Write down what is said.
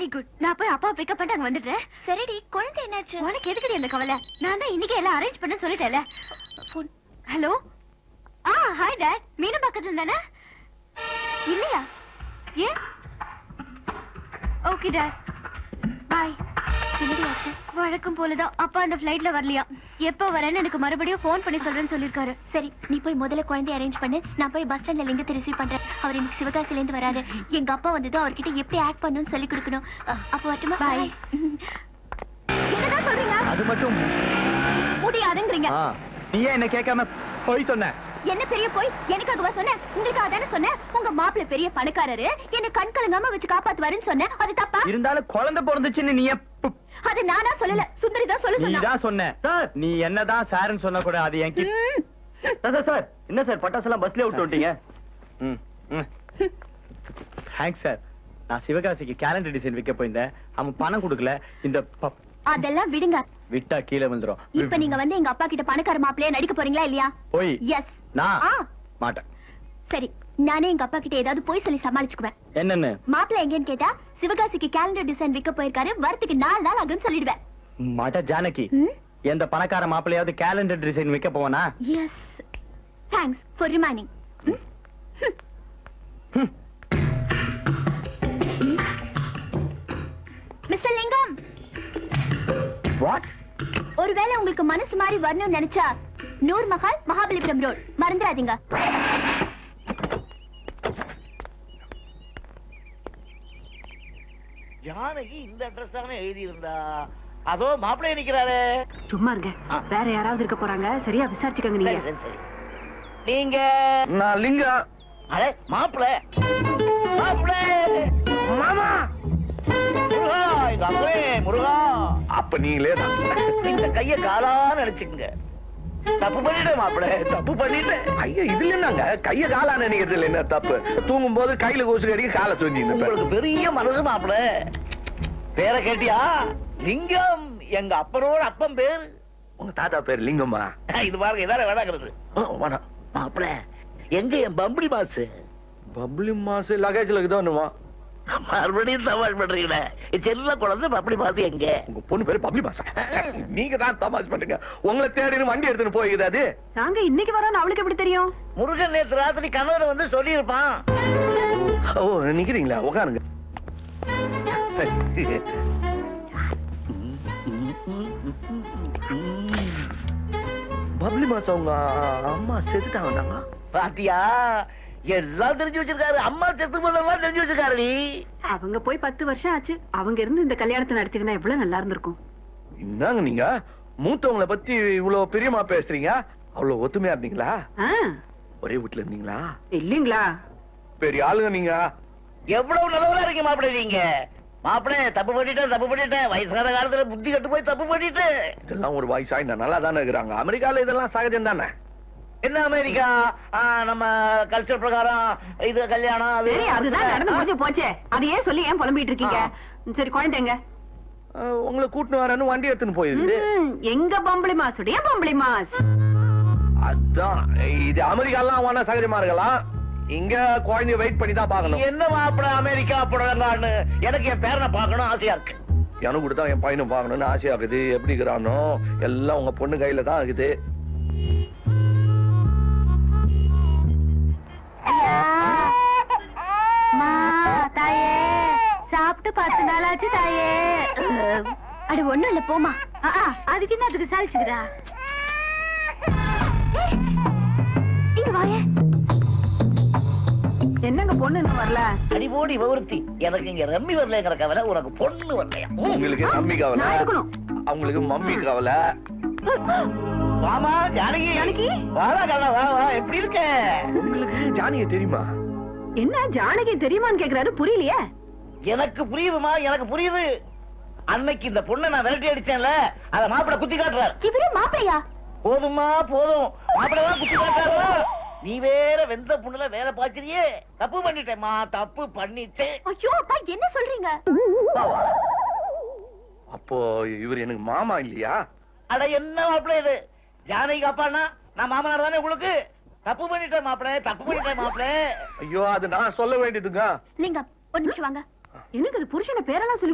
Very good நான் போய் அப்பா பிக்கப் பண்ணிட்டு அங்க வந்துட்டேன் சரிடி குழந்தை என்னாச்சு உனக்கு எதுக்குடி அந்த கவலை நான் தான் இன்னைக்கு எல்லாம் அரேஞ்ச் பண்ண சொல்லிட்டேன்ல Phone. ஹலோ ஆ ஹாய் டாட் மீனா பக்கத்துல தானே இல்லையா ஏன் ஓகே டாட் பாய் என்னடி ஆச்சு வழக்கம் போலதான் அப்பா அந்த ஃப்ளைட்ல வரலையா எப்போ வரேன்னு எனக்கு மறுபடியும் ஃபோன் பண்ணி சொல்றேன்னு சொல்லிருக்காரு சரி நீ போய் முதல்ல குழந்தை அரேஞ்ச் பண்ணு நான் போய் பஸ் ஸ்டாண்ட்ல லிங்கத்தை ரிசீவ் பண்றேன் அவர் எனக்கு சிவகாசில இருந்து வராரு எங்க அப்பா வந்ததும் அவர்கிட்ட எப்படி ஆக்ட் பண்ணணும்னு சொல்லி கொடுக்கணும் அ- அப்போ வரட்டுமா Bye. என்னதான் சொல்றீங்க அது மட்டும் முடியாதுங்கிறீங்க ஆ, நீ ஏன் என்ன கேட்காம போய் சொன்ன என்ன பெரிய போய் எனக்காகவா சொன்னேன் உங்களுக்காக தானே சொன்னேன் உங்க மாப்பிள்ளை பெரிய பணக்காரரு என்ன கண் கலங்காம வச்சு காப்பாத்துவாருன்னு சொன்னேன் அது தப்பா இருந்தாலும் குழந்தை பிறந்துச்சுன்னு நீ எப்ப அது நானா சொல்லல சுந்தரி தான் சொல்ல நீ சொன்னா தான் சொன்ன சார் நீ என்னதான் சார்னு சொன்ன கூட அது என் கிட்ட ம். சார் சார் என்ன சார் பட்டாசெல்லாம் பஸ்லயே விட்டு வந்துட்டீங்க தேங்க்ஸ் சார் நான் சிவகாசிக்கு கேலண்டர் டிசைன் வைக்க போயிருந்தேன் அவன் பணம் கொடுக்கல இந்த ப- அதெல்லாம் விடுங்க விட்டா கீழே வந்துரும் இப்ப நீங்க வந்து எங்க அப்பா கிட்ட பணக்கார மாப்பிள்ளையா நடிக்க போறீங்களா இல்லையா போய் எஸ் நான் ஆ மாட்டேன் சரி நானே எங்க அப்பா கிட்ட ஏதாவது போய் சொல்லி சமாளிச்சுக்குவேன் என்னன்னு மாப்பிள்ளை எங்கன்னு கேட்டா சிவகாசிக்கு கேலண்டர் டிசைன் விற்க போயிருக்காரு வரத்துக்கு நாலு நாள் ஆகும்னு சொல்லிடுவேன் மாட்ட ஜானகி ம்? எந்த பணக்கார மாப்பிள்ளையாவது கேலண்டர் டிசைன் வைக்க போவானா yes thanks for remaining mister Lingam what ஒருவேளை உங்களுக்கு மனசு மாதிரி வரணும்னு நினைச்சா நூர் மஹால் மகாபலிபுரம் ரோட் மறந்துடாதீங்க ஜானகி இந்த அட்ரஸ் தானே எழுதி இருந்தா அதோ மாப்பிள்ளை நிக்கிறாரே சும்மா இருங்க ஆ. வேற யாராவது இருக்க போறாங்க சரியா விசாரிச்சுக்கோங்க சரி நீங்க சரி சரி நீங்க நான் லிங்கம் அடே மாப்பிள்ளை மாப்பிள்ளை மாமா முருகா எங்க அப்பவே முருகா அப்ப நீங்களே தான் இந்த கைய காலா நினைச்சுக்குங்க தப்பு பண்ணிட்டேன் மாப்பிள்ளை தப்பு பண்ணிட்டேன் ஐயா இதுல என்னங்க கைய காலா நினைக்கிறதுல என்ன தப்பு தூங்கும் போது கையில கொசு கடிக்க காலை தூங்கி உங்களுக்கு பெரிய மனசு மாப்பிள்ளை பேரை கேட்டியா லிங்கம் எங்க அப்பனோட அப்பன் பேரு உங்க தாத்தா பேர் லிங்கம்மா இது பாருங்க இதான வேணாங்கிறது வேணாம் மாப்பிள்ளை எங்க என் பம்பளி மாசு பப்ளி மாசு லகேஜ்ல இருக்குதோன்னுமா மறுபடியும் தமாஷ் பண்றீங்களே என் செல்ல குழந்தை பப்படி மாசு எங்க உங்க பொண்ணு பேரு பப்ளி மாசா நீங்க தான் தமாஷ் பண்றீங்க உங்களை தேடின்னு வண்டி எடுத்துன்னு போய்க்குது அது நாங்க இன்னைக்கு வரோம்னு அவளுக்கு எப்படி தெரியும் முருகன் நேத்து ராத்திரி கணவர் வந்து சொல்லியிருப்பான் ஓ நிக்கிறீங்களா உட்காருங்க பப்ளி மாசம் உங்க அம்மா செத்துட்டாங்க பாத்தியா எல்லாம் தெரிஞ்சு வச்சிருக்காரு அம்மா செத்து போதெல்லாம் தெரிஞ்சு வச்சிருக்காரு நீ அவங்க போய் பத்து வருஷம் ஆச்சு அவங்க இருந்து இந்த கல்யாணத்தை நடத்திருந்தா எவ்வளவு நல்லா இருந்திருக்கும் என்னங்க நீங்க மூத்தவங்கள பத்தி இவ்வளவு பிரியமா பேசுறீங்க அவ்வளவு ஒத்துமையா இருந்தீங்களா ஆ, ஒரே வீட்டுல இருந்தீங்களா இல்லீங்களா பெரிய ஆளுங்க நீங்க எவ்வளவு நல்லவரா இருக்கீங்க மாப்பிள்ளை நீங்க மாப்பிள்ளை தப்பு பண்ணிட்டேன் தப்பு பண்ணிட்டேன் வயசான காலத்துல புத்தி கட்டு போய் தப்பு பண்ணிட்டேன் இதெல்லாம் ஒரு வயசா இந்த நல்லா தானே இருக்கிறாங்க அமெரிக்கால இதெல்லாம் சகஜம் தானே என்ன அமெரிக்கா ஆ, நம்ம கல்ச்சர் பிரகாரம் இது கல்யாணம் அது சரி அதுதான் நடந்து முடிஞ்சு போச்சே அதையே சொல்லி ஏன் புலம்பிட்டு இருக்கீங்க சரி குழந்தைங்க அஹ், உங்களை கூட்டின்னு வரேன்னு வண்டி எடுத்துன்னு போயிருக்கு ம், எங்க பம்பளி மாசுடைய பம்பளி மாஸ் அதான் இது அமெரிக்காலாம் வேணா சகஜமா இருக்கலாம் இங்க குழந்தைய வெயிட் பண்ணி தான் பார்க்கணும் என்ன மாப்பிள்ள அமெரிக்கா புடலங்கான்னு எனக்கு என் பேரனை பார்க்கணும் ஆசையா இருக்கு எனக்கு கூட தான் என் பையனும் பார்க்கணும்னு ஆசையா இருக்குது எப்படி இருக்கிறானோ எல்லாம் உங்க பொண்ணு கையில தான் இருக்குது மா தாயே சாப்பிட்டு பத்து நாள் ஆச்சு தாயே அட ஒண்ணும் இல்ல போமா ஆ, ஆ, அதுக்கு என்ன அதுக்கு சாலிச்சுக்கிறா இங்க வாயே என்னங்க பொண்ணு இன்னும் வரல அடிபோடி விவருத்தி எனக்கு இங்க ரம்மி வரலங்கிற கவலை உனக்கு பொண்ணு வரலையா உங்களுக்கு மம்மி கவலை நான் இருக்கணும். அவங்களுக்கு மம்மி கவலை வாமா ஜானகி ஜானகி? வாடா கண்ணா வா வா எப்படி இருக்க உங்களுக்கு ஜானிய தெரியுமா என்ன ஜானகி தெரியுமான்னு கேக்குறாரு புரியலையே எனக்கு புரியுதுமா எனக்கு புரியுது அன்னைக்கு இந்த பொண்ணை நான் விரட்டி அடிச்சேன்ல அத மாப்பிள குத்தி காட்டுறாரு இவரு மாப்பிள்ளையா போதுமா போதும் மாப்பிள தான் குத்தி காட்டுறாரு நீ வேற வெந்த புண்ணுல வேலை பாய்ச்சறியே தப்பு பண்ணிட்டேம்மா தப்பு பண்ணிட்டேன் ஐயோ அப்பா என்ன சொல்றீங்க வா, வா. அப்போ இவர் எனக்கு மாமா இல்லையா அட என்ன மாப்பிள இது ஜானகி அப்பானா நான் மாமனார் தானே உங்களுக்கு தப்பு பண்ணிட்டேன் மாப்பிள தப்பு பண்ணிட்டேன் மாப்பிள ஐயோ அது நான் சொல்ல வேண்டியதுங்க லிங்கம் ஒரு நிமிஷம் வாங்க எனக்கு அது புருஷனை பேரெல்லாம் சொல்லி